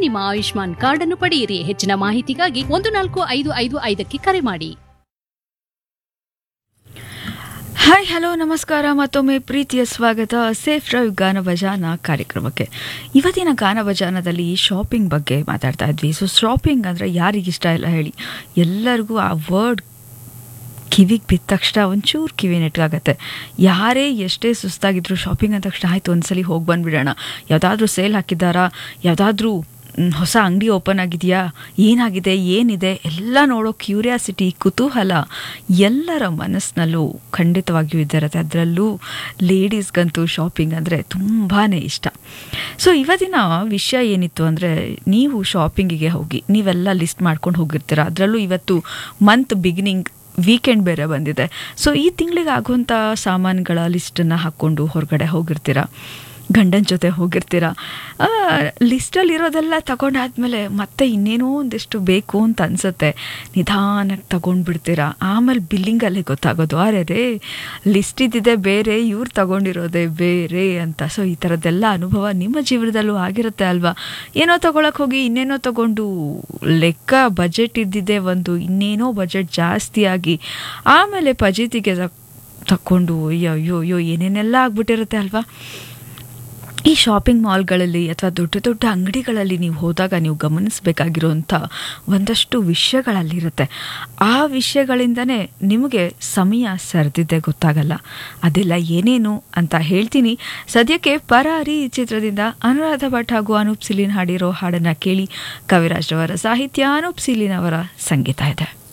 ನಿಮ್ಮ ಆಯುಷ್ಮಾನ್ ಕಾರ್ಡ್ ಅನ್ನು ಪಡೆಯಿರಿ ಹೆಚ್ಚಿನ ಮಾಹಿತಿಗಾಗಿ ಒಂದು ನಾಲ್ಕು ಐದು ಐದು ಐದಕ್ಕೆ ಕರೆ ಮಾಡಿ ಹಾಯ್ ಹಲೋ ನಮಸ್ಕಾರ ಮತ್ತೊಮ್ಮೆ ಪ್ರೀತಿಯ ಸ್ವಾಗತ ಸೇಫ್ ಡ್ರೈವ್ ಗಾನ ಭಜಾನ ಕಾರ್ಯಕ್ರಮಕ್ಕೆ ಇವತ್ತಿನ ಗಾನ ಭಜಾನದಲ್ಲಿ ಶಾಪಿಂಗ್ ಬಗ್ಗೆ ಮಾತಾಡ್ತಾ ಇದ್ವಿ ಸೊ ಶಾಪಿಂಗ್ ಅಂದರೆ ಯಾರಿಗಿಷ್ಟ ಇಲ್ಲ ಹೇಳಿ ಎಲ್ಲರಿಗೂ ಆ ವರ್ಡ್ ಕಿವಿಗೆ ಬಿದ್ದ ತಕ್ಷಣ ಒಂಚೂರು ಕಿವಿ ನೆಟ್ಗಾಗತ್ತೆ ಯಾರೇ ಎಷ್ಟೇ ಸುಸ್ತಾಗಿದ್ರು ಶಾಪಿಂಗ್ ಅಂದ ತಕ್ಷಣ ಆಯಿತು ಒಂದ್ಸಲಿ ಹೋಗಿ ಬಂದುಬಿಡೋಣ ಯಾವುದಾದ್ರೂ ಸೇಲ್ ಹಾಕಿದ್ದಾರಾ ಯಾವುದಾದ್ರೂ ಹೊಸ ಅಂಗಡಿ ಓಪನ್ ಆಗಿದೆಯಾ ಏನಾಗಿದೆ ಏನಿದೆ ಎಲ್ಲ ನೋಡೋ ಕ್ಯೂರಿಯಾಸಿಟಿ ಕುತೂಹಲ ಎಲ್ಲರ ಮನಸ್ಸಿನಲ್ಲೂ ಖಂಡಿತವಾಗಿಯೂ ಇದ್ದಿರುತ್ತೆ ಅದರಲ್ಲೂ ಲೇಡೀಸ್ಗಂತೂ ಶಾಪಿಂಗ್ ಅಂದರೆ ತುಂಬಾ ಇಷ್ಟ ಸೊ ಇವತ್ತಿನ ವಿಷಯ ಏನಿತ್ತು ಅಂದರೆ ನೀವು ಶಾಪಿಂಗಿಗೆ ಹೋಗಿ ನೀವೆಲ್ಲ ಲಿಸ್ಟ್ ಮಾಡ್ಕೊಂಡು ಹೋಗಿರ್ತೀರ ಅದರಲ್ಲೂ ಇವತ್ತು ಮಂತ್ ಬಿಗಿನಿಂಗ್ ವೀಕೆಂಡ್ ಬೇರೆ ಬಂದಿದೆ ಸೊ ಈ ತಿಂಗಳಿಗೆ ಆಗುವಂಥ ಸಾಮಾನುಗಳ ಲಿಸ್ಟನ್ನು ಹಾಕ್ಕೊಂಡು ಹೊರಗಡೆ ಹೋಗಿರ್ತೀರ ಗಂಡನ ಜೊತೆ ಹೋಗಿರ್ತೀರ ಲಿಸ್ಟಲ್ಲಿರೋದೆಲ್ಲ ತಗೊಂಡಾದ್ಮೇಲೆ ಮತ್ತೆ ಇನ್ನೇನೋ ಒಂದಿಷ್ಟು ಬೇಕು ಅಂತ ಅನಿಸುತ್ತೆ ನಿಧಾನಕ್ಕೆ ತಗೊಂಡ್ಬಿಡ್ತೀರಾ ಆಮೇಲೆ ಬಿಲ್ಲಿಂಗಲ್ಲೇ ಗೊತ್ತಾಗೋದು ಅರೆ ರೇ ಲಿಸ್ಟ್ ಇದ್ದಿದೆ ಬೇರೆ ಇವ್ರು ತಗೊಂಡಿರೋದೇ ಬೇರೆ ಅಂತ ಸೊ ಈ ಥರದ್ದೆಲ್ಲ ಅನುಭವ ನಿಮ್ಮ ಜೀವನದಲ್ಲೂ ಆಗಿರುತ್ತೆ ಅಲ್ವಾ ಏನೋ ತಗೊಳಕ್ಕೆ ಹೋಗಿ ಇನ್ನೇನೋ ತಗೊಂಡು ಲೆಕ್ಕ ಬಜೆಟ್ ಇದ್ದಿದ್ದೆ ಒಂದು ಇನ್ನೇನೋ ಬಜೆಟ್ ಜಾಸ್ತಿ ಆಗಿ ಆಮೇಲೆ ಪಜೀತಿಗೆ ತಕ್ಕೊಂಡು ಅಯ್ಯೋ ಅಯ್ಯೋ ಅಯ್ಯೋ ಏನೇನೆಲ್ಲ ಆಗ್ಬಿಟ್ಟಿರುತ್ತೆ ಅಲ್ವಾ ಈ ಶಾಪಿಂಗ್ ಮಾಲ್ಗಳಲ್ಲಿ ಅಥವಾ ದೊಡ್ಡ ದೊಡ್ಡ ಅಂಗಡಿಗಳಲ್ಲಿ ನೀವು ಹೋದಾಗ ನೀವು ಗಮನಿಸಬೇಕಾಗಿರುವಂಥ ಒಂದಷ್ಟು ವಿಷಯಗಳಲ್ಲಿರುತ್ತೆ ಆ ವಿಷಯಗಳಿಂದನೇ ನಿಮಗೆ ಸಮಯ ಸರಿದಿದ್ದೆ ಗೊತ್ತಾಗಲ್ಲ ಅದೆಲ್ಲ ಏನೇನು ಅಂತ ಹೇಳ್ತೀನಿ ಸದ್ಯಕ್ಕೆ ಪರಾರಿ ಚಿತ್ರದಿಂದ ಅನುರಾಧ ಭಟ್ ಹಾಗೂ ಅನೂಪ್ ಸಿಲಿನ್ ಹಾಡಿರೋ ಹಾಡನ್ನು ಕೇಳಿ ಕವಿರಾಜ್ರವರ ಸಾಹಿತ್ಯ ಅನೂಪ್ ಸಿಲಿನ್ ಅವರ ಸಂಗೀತ ಇದೆ